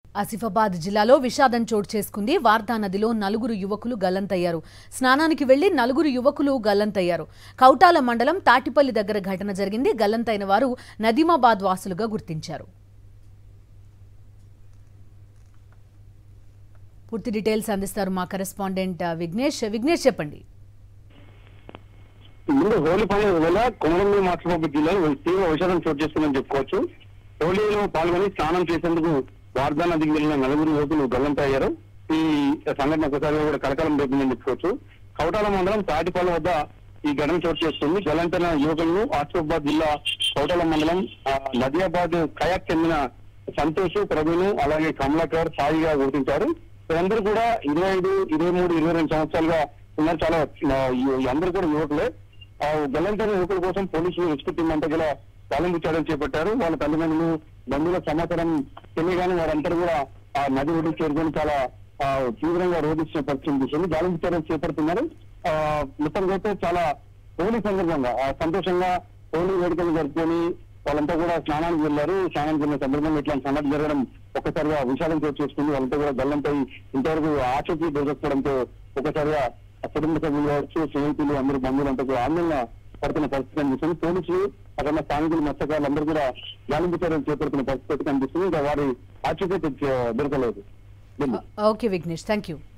ఆసిఫాబాద్ జిల్లాలో విషాదం చోటు చేసుకుంది వార్దా నదిలో నలుగురు యువకులు గల్లంతయ్యారు స్నానానికి వెళ్లి నలుగురు యువకులు గల్లంతయ్యారు కౌటాల మండలం తాటిపల్లి దగ్గర ఘటన జరిగింది గల్లంతైన వారు నదీమాబాద్ వాసులుగా గుర్తించారు పూర్తి డీటెయిల్స్ అందిస్తారు మా కరెస్పాండెంట్ ఆ, విఘ్నేష్ విఘ్నేష్ చెప్పండి ముందు హోలీ పండుగ వేళ కొమరంలో మాట్లాడే జిల్లాలో తీవ్ర విషాదం చోటు చేసుకుందని చెప్పుకోవచ్చు హోలీలో పాల్గొని స్నానం చేసేందుకు వార్దా నదికి వెళ్లిన నలుగురు యువకులు గల్లంతయ్యారు ఈ సంఘటన ఒకసారి కూడా కలకలం రేపిందని చెప్పుకోవచ్చు కౌటాల మండలం తాటిపల్లి వద్ద ఈ ఘటన చోటు చేసుకుంది గల్లంతైన యువకులను ఆసిఫాబాద్ జిల్లా కౌటాల మండలం ఆ, నదియాబాద్ కయాక్ చెందిన సంతోష్ ప్రవీణ్ అలాగే కమలాకర్ సాయిగా గుర్తించారు వీరందరూ కూడా ఇరవై ఐదు ఇరవై మూడు ఇరవై రెండు సంవత్సరాలుగా ఉన్నారు చాలా ఆ, ఈ- అందరూ కూడా యువకులే ఆ గల్లంతైన యువకుల కోసం పోలీసులు రెస్క్యూ టీం అంతా కూడా గాలింపు చర్యలు చేపట్టారు వాళ్ళ తల్లిదండ్రులు బంధువుల సమాచారం తెలియగానే వారందరూ కూడా ఆ నది ఒడ్డు చేరుకొని చాలా ఆ, తీవ్రంగా రోధిస్తున్న పరిస్థితి చూసింది గాలింపు చర్యలు చేపడుతున్నారు ఆ మొత్తం అయితే చాలా హోలీ సందర్భంగా ఆ, సంతోషంగా హోలీ వేడుకలు జరుపుకొని వాళ్ళంతా కూడా స్నానానికి వెళ్ళారు స్నానానికి వెళ్ళిన సందర్భంగా ఇట్లాంటి సంఘటన జరగడం ఒక్కసారిగా విషాదం చోటు చేసుకుంది వాళ్ళంతా కూడా గల్లంపై ఇంతవరకు ఆచూకీ దొరకపోవడంతో ఒకసారిగా ఆ కుటుంబ సభ్యులు కావచ్చు స్నేహితులు అందరూ బంధువులంతా కూడా ఆందోళన పడుతున్న పరిస్థితి కనిపిస్తుంది పోలీసులు అక్కడ ఉన్న స్థానికులు మత్స్యకారులు అందరూ కూడా గాలింపు చర్యలు చేపడుతున్న పరిస్థితి కనిపిస్తుంది ఇంకా వారి ఆచూకీ దొరకలేదు ఓకే విఘ్నేష్ థ్యాంక్ యూ